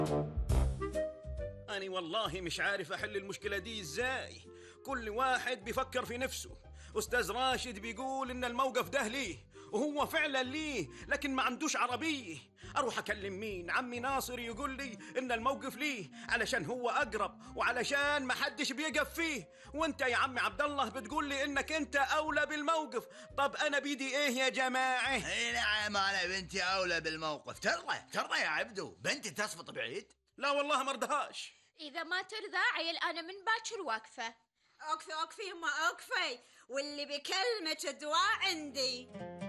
أنا والله مش عارف أحل المشكلة دي إزاي كل واحد بيفكر في نفسه أستاذ راشد بيقول إن الموقف ده ليه وهو فعلا ليه لكن ما عندوش عربية أروح أكلم مين عمي ناصر يقول لي إن الموقف ليه علشان هو أقرب وعلشان ما حدش بيقف فيه وانت يا عمي عبد الله بتقول لي إنك انت أولى بالموقف طب أنا بيدي إيه يا جماعة اي نعم انا بنتي اولى بالموقف ترى ترى يا عبدو بنتي تصفط بعيد لا والله مرضهاش إذا ما ترضى عيل أنا من باكر واقفة أوقفي أوقفي يما أوقفي واللي بكلمة الدواء عندي